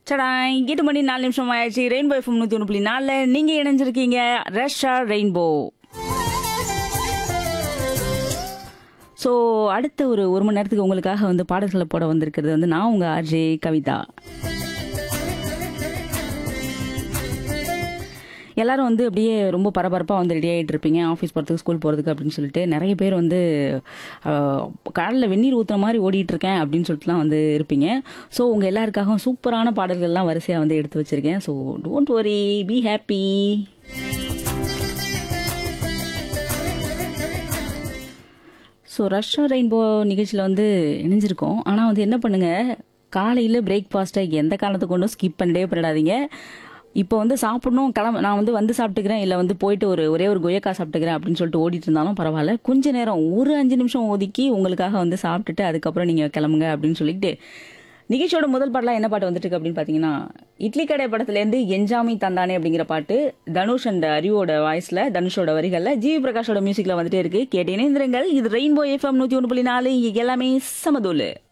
சடாய் எட்டு மணி நாலு நிமிஷம் ஆயிடுச்சு ரெயின்போ எஃப்எம் நூற்றி ஒன்று புள்ளி நாலில் நீங்கள் இணைஞ்சிருக்கீங்க ரஷ்ஷா ரெயின்போ ஸோ அடுத்த ஒரு ஒரு மணி நேரத்துக்கு உங்களுக்காக வந்து பாடல்களை போட வந்திருக்கிறது வந்து நான் உங்கள் ஆர்ஜே கவிதா எல்லாரும் வந்து அப்படியே ரொம்ப பரபரப்பாக வந்து ரெடி ஆகிட்டு இருப்பீங்க ஆஃபீஸ் போகிறதுக்கு ஸ்கூல் போகிறதுக்கு அப்படின்னு சொல்லிட்டு நிறைய பேர் வந்து கடலில் வெந்நீர் ஊற்றுற மாதிரி ஓடிட்டு இருக்கேன் அப்படின்னு சொல்லிட்டுலாம் வந்து இருப்பீங்க ஸோ உங்கள் எல்லாருக்காகவும் சூப்பரான பாடல்கள்லாம் வரிசையாக வந்து எடுத்து வச்சிருக்கேன் so don't worry be happy so Russia rainbow நிகழ்ச்சியில் வந்து இணைஞ்சிருக்கோம் ஆனால் வந்து என்ன பண்ணுங்கள் காலையில் பிரேக்ஃபாஸ்ட்டை எந்த காரணத்துக்கு கொண்டும் ஸ்கிப் பண்ணிட்டே போயிடாதீங்க இப்போ வந்து சாப்பிடணும் கிளம்ப நான் வந்து வந்து சாப்பிட்டுக்கிறேன் இல்லை வந்து போயிட்டு ஒரு ஒரே ஒரு கொய்யக்கா சாப்பிட்டுக்கிறேன் அப்படின்னு சொல்லிட்டு ஓடிட்டு இருந்தாலும் பரவாயில்ல கொஞ்ச நேரம் ஒரு அஞ்சு நிமிஷம் ஒதுக்கி உங்களுக்காக வந்து சாப்பிட்டுட்டு அதுக்கப்புறம் நீங்கள் கிளம்புங்க அப்படின்னு சொல்லிட்டு நிகழ்ச்சியோட முதல் பாடலாம் என்ன பாட்டு வந்துட்டு இருக்கு அப்படின்னு பார்த்தீங்கன்னா இட்லி கடை படத்துலேருந்து எஞ்சாமி தந்தானே அப்படிங்கிற பாட்டு தனுஷ் அண்ட் அறிவோட வாய்ஸில் தனுஷோட வரிகளில் ஜிவி பிரகாஷோட மியூசிக்கில் வந்துட்டே இருக்கு கேட்டு இணைந்திருங்கள் இது ரெயின்போ எஃப்எம் நூற்றி ஒன்று புள்ளி நாலு இங்க எல்லாமே சமதூலு